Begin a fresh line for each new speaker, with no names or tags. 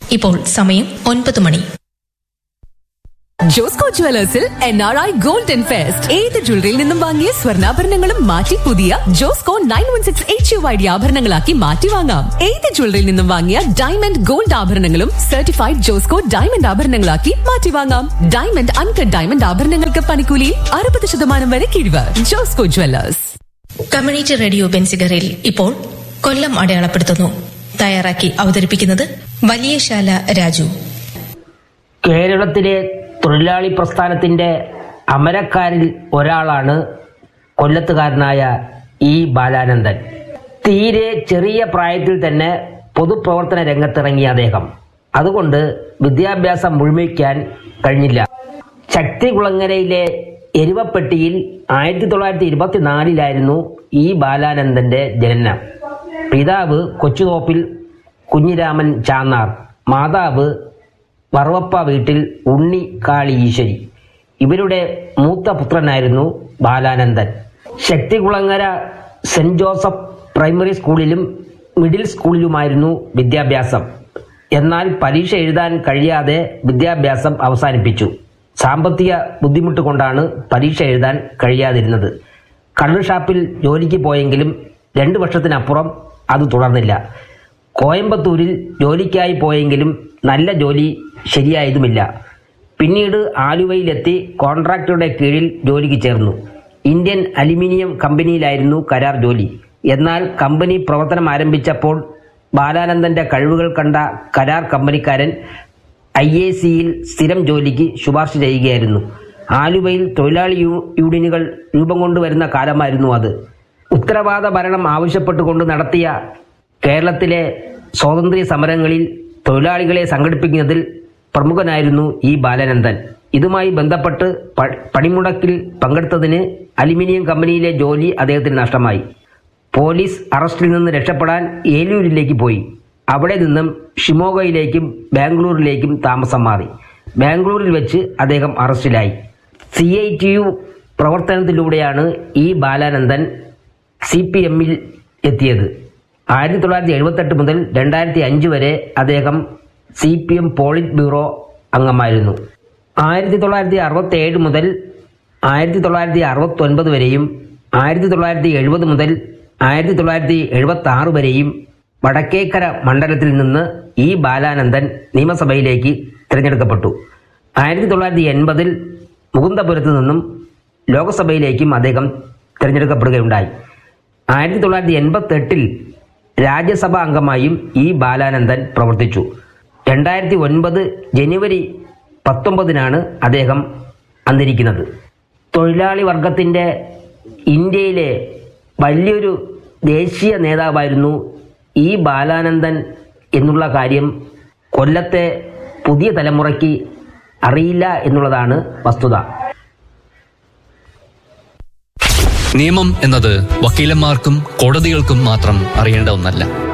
ഇപ്പോൾ സമയം ഒൻപത് മണി
ജോസ്കോ ജുവലേഴ്സിൽ N R I golden fest ഏത് ജ്വല്ലറിയിൽ നിന്നും വാങ്ങിയ സ്വർണ്ണാഭരണങ്ങളും മാറ്റി പുതിയ Josco nine one six H U I D ആഭരണങ്ങളാക്കി മാറ്റി വാങ്ങാം ഏത് ജ്വല്ലറിയിൽ നിന്നും വാങ്ങിയ ഡയമണ്ട് ഗോൾഡ് ആഭരണങ്ങളും സർട്ടിഫൈഡ് ജോസ്കോ ഡയമണ്ട് ആഭരണങ്ങളാക്കി മാറ്റി വാങ്ങാം ഡയമണ്ട് അൺകട്ട് ഡയമണ്ട് ആഭരണങ്ങൾക്ക് പണിക്കൂലിയിൽ അറുപത് ശതമാനം വരെ കിഴിവ് ജോസ്കോ ജുവലേഴ്സ്
കമ്മ്യൂണിറ്റി റേഡിയോ ബെൻസിഗറിൽ ഇപ്പോൾ കൊല്ലം അടയാളപ്പെടുത്തുന്നു തയ്യാറാക്കി അവതരിപ്പിക്കുന്നത് വലിയശാല രാജു
കേരളത്തിലെ തൊഴിലാളി പ്രസ്ഥാനത്തിന്റെ അമരക്കാരിൽ ഒരാളാണ് കൊല്ലത്തുകാരനായ ഇ ബാലാനന്ദൻ തീരെ ചെറിയ പ്രായത്തിൽ തന്നെ പൊതുപ്രവർത്തന രംഗത്തിറങ്ങിയ അദ്ദേഹം അതുകൊണ്ട് വിദ്യാഭ്യാസം മുഴുമിക്കാൻ കഴിഞ്ഞില്ല ശക്തികുളങ്ങരയിലെ എരുവപ്പെട്ടിയിൽ ആയിരത്തി തൊള്ളായിരത്തി ഇരുപത്തിനാലിലായിരുന്നു ഇ ബാലാനന്ദന്റെ ജനനം പിതാവ് കൊച്ചുതോപ്പിൽ കുഞ്ഞിരാമൻ ചാന്നാർ മാതാവ് വറവപ്പ വീട്ടിൽ ഉണ്ണി കാളി ഈശ്വരി ഇവരുടെ മൂത്ത പുത്രനായിരുന്നു Balanandan Sakthikulangara saint Joseph primary സ്കൂളിലും മിഡിൽ സ്കൂളിലുമായിരുന്നു വിദ്യാഭ്യാസം എന്നാൽ പരീക്ഷ എഴുതാൻ കഴിയാതെ വിദ്യാഭ്യാസം അവസാനിപ്പിച്ചു സാമ്പത്തിക ബുദ്ധിമുട്ട് കൊണ്ടാണ് പരീക്ഷ എഴുതാൻ കഴിയാതിരുന്നത് കള്ള് ഷാപ്പിൽ ജോലിക്ക് പോയെങ്കിലും രണ്ടു വർഷത്തിനപ്പുറം അത് തുടർന്നില്ല കോയമ്പത്തൂരിൽ ജോലിക്കായി പോയെങ്കിലും നല്ല ജോലി ശരിയായതുമില്ല പിന്നീട് ആലുവയിലെത്തി കോൺട്രാക്ടറുടെ കീഴിൽ ജോലിക്ക് ചേർന്നു ഇന്ത്യൻ അലുമിനിയം കമ്പനിയിലായിരുന്നു കരാർ ജോലി എന്നാൽ കമ്പനി പ്രവർത്തനം ആരംഭിച്ചപ്പോൾ ബാലാനന്ദന്റെ കഴിവുകൾ കണ്ട കരാർ കമ്പനിക്കാരൻ ഐ എ സിയിൽ സ്ഥിരം ജോലിക്ക് ശുപാർശ ചെയ്യുകയായിരുന്നു ആലുവയിൽ തൊഴിലാളി യൂ- യൂണിയനുകൾ രൂപം കൊണ്ടുവരുന്ന കാലമായിരുന്നു അത് ഉത്തരവാദ ഭരണം ആവശ്യപ്പെട്ടുകൊണ്ട് നടത്തിയ കേരളത്തിലെ സ്വാതന്ത്ര്യ സമരങ്ങളിൽ തൊഴിലാളികളെ സംഘടിപ്പിക്കുന്നതിൽ പ്രമുഖനായിരുന്നു ഈ ബാലാനന്ദൻ ഇതുമായി ബന്ധപ്പെട്ട് പ- പണിമുടക്കിൽ പങ്കെടുത്തതിന് അലുമിനിയം കമ്പനിയിലെ ജോലി അദ്ദേഹത്തിന് നഷ്ടമായി പോലീസ് അറസ്റ്റിൽ നിന്ന് രക്ഷപ്പെടാൻ ഏലൂരിലേക്ക് പോയി അവിടെ നിന്നും ഷിമോഗയിലേക്കും ബാംഗ്ലൂരിലേക്കും താമസം മാറി ബാംഗ്ലൂരിൽ വെച്ച് അദ്ദേഹം അറസ്റ്റിലായി സി ഐ ടി യു പ്രവർത്തനത്തിലൂടെയാണ് ഈ ബാലാനന്ദൻ സി പി എമ്മിൽ എത്തിയത് ആയിരത്തി തൊള്ളായിരത്തി എഴുപത്തെട്ട് മുതൽ രണ്ടായിരത്തി അഞ്ച് വരെ അദ്ദേഹം C P M polit bureau അംഗമായിരുന്നു ആയിരത്തി തൊള്ളായിരത്തി അറുപത്തി ഏഴ് മുതൽ ആയിരത്തി തൊള്ളായിരത്തി അറുപത്തി ഒൻപത് വരെയും ആയിരത്തി തൊള്ളായിരത്തി എഴുപത് മുതൽ ആയിരത്തി തൊള്ളായിരത്തി എഴുപത്തി ആറ് വരെയും വടക്കേക്കര മണ്ഡലത്തിൽ നിന്ന് ഈ ബാലാനന്ദൻ നിയമസഭയിലേക്ക് തിരഞ്ഞെടുക്കപ്പെട്ടു ആയിരത്തി തൊള്ളായിരത്തി എൺപതിൽ മുകുന്ദപുരത്ത് നിന്നും ലോക്സഭയിലേക്കും അദ്ദേഹം തിരഞ്ഞെടുക്കപ്പെടുകയുണ്ടായി ആയിരത്തി തൊള്ളായിരത്തി എൺപത്തി എട്ടിൽ രാജ്യസഭാ അംഗമായും ഈ ബാലാനന്ദൻ പ്രവർത്തിച്ചു രണ്ടായിരത്തി ഒൻപത് ജനുവരി പത്തൊമ്പതിനാണ് അദ്ദേഹം അന്തരിക്കുന്നത് തൊഴിലാളി വർഗത്തിൻ്റെ ഇന്ത്യയിലെ വലിയൊരു ദേശീയ നേതാവായിരുന്നു ഈ ബാലാനന്ദൻ എന്നുള്ള കാര്യം കൊല്ലത്തെ പുതിയ തലമുറയ്ക്ക് അറിയില്ല എന്നുള്ളതാണ് വസ്തുത
നിയമം എന്നത് വക്കീലന്മാർക്കും കോടതികൾക്കും മാത്രം അറിയേണ്ട ഒന്നല്ല